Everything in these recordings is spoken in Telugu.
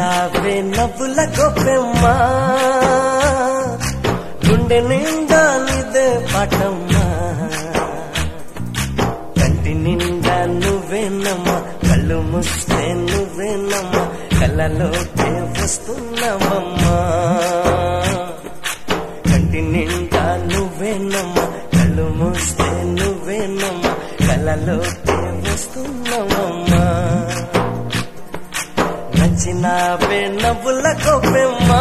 నచ్చినావే నవ్వుల గొప్పెమ్మా గుండె నిండా నిదే పాటమ్మా కంటి నిండా నువ్వేనమ్మా కళ్ళు ముస్తే నువ్వేనమ్మా కళ్ళలోకే వస్తున్నావమ్మా కంటి నిండా నువ్వేనమ్మా కళ్ళు మూస్తే నువ్వేనమ్మా కళ్ళలోకే వస్తున్నావమ్మా నచ్చినావే నవ్వుల గొప్పెమ్మా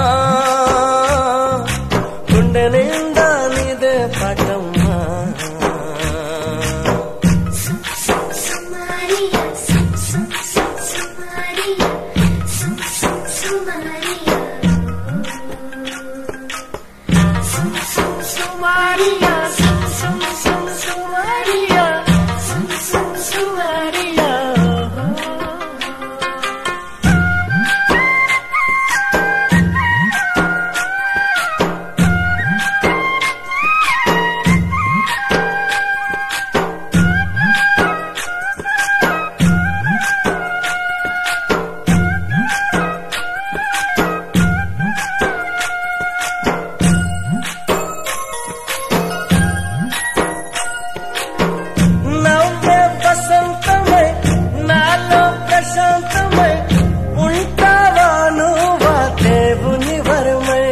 గుండె నిండా నీదే పాటమ్మా Maria, Sum Sum Sum Sum Maria, Sum Sum Sum Maria, Sum Sum Sum Maria, Sum Sum Sum Sum Maria, Sum Sum Sum Maria. నవ్వే వసంతమై నాలో ప్రశాంతమై ఉంటావా నువ్వా దేవుని వరమై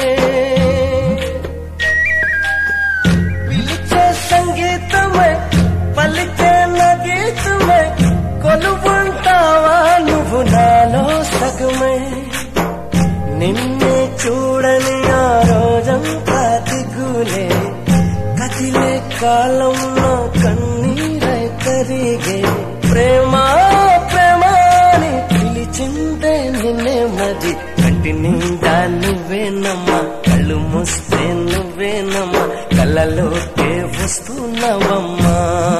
పిలిచే సంగీతమై పలికే నగీతమై కొలువుంటావా నువ్వు నాలో సగమై నిన్నే చూడని ఆ రోజంతా దిగులే కదిలే కాలంలో కన్నీరై కరిగే ప్రేమ ప్రేమ అని పిలిచిందే నిన్నే మరి కంటి నిండా నువ్వేనమ్మా కళ్ళు మూస్తే నువ్వేనమ్మా కళ్ళలోకే వస్తున్నావమ్మా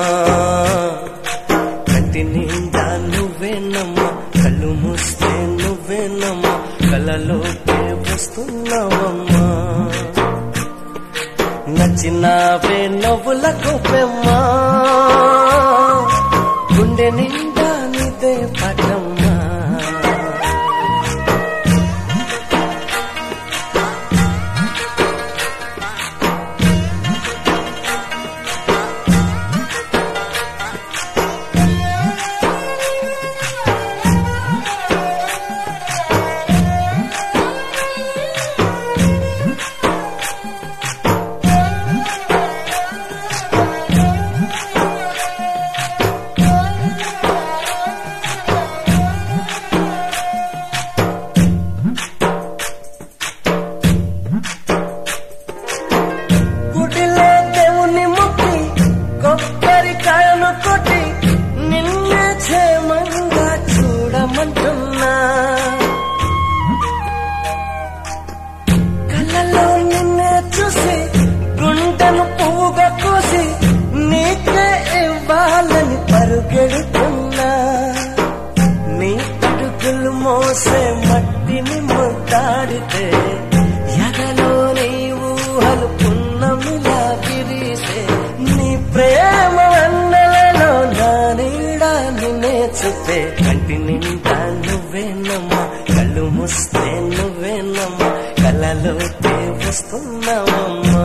కంటి నిండా నువ్వేనమ్మా కళ్ళు మూస్తే నువ్వేనమ్మా కళ్ళలోకే వస్తున్నావమ్మా నచ్చినావే నవ్వుల గొప్పెమ్మా గుండె నిండా నీదే పటమ్మా గుడిలో దేవుని ముక్కి కొబ్బరికాయను కొట్టి నిన్నే క్షేమంగా చూడమంటున్నా కళ్ళలో నిన్నే చూసి గుండెను పువ్వుగా కోసి నీకే ఇవ్వాలని పరుగెడుతున్నా నీ అడుగులు మోసే మట్టిని ముద్దాడితే ఎగలో నీ ఊహలు పున్నమిలా విరిసే నీ ప్రేమ వన్నెలలో నా నీడా నిన్నే చూపే కంటి నిండా నువ్వేనమ్మా కళ్ళు ముస్తే నువ్వేనమ్మా కళ్ళలోకే వస్తున్నావమ్మా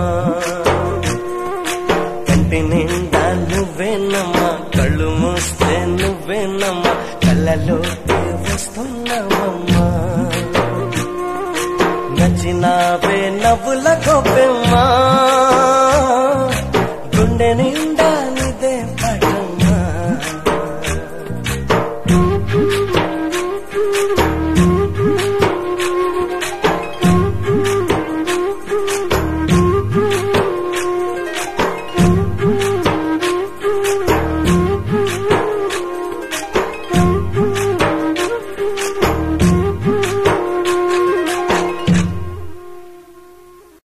కంటి నిండా నువ్వేనమ్మా కళ్ళు మూస్తే నువ్వేనమ్మా కళ్ళలోకి వస్తున్నావమ్మా నచ్చినావే నవ్వుల గొప్పెమ్మా గుండెని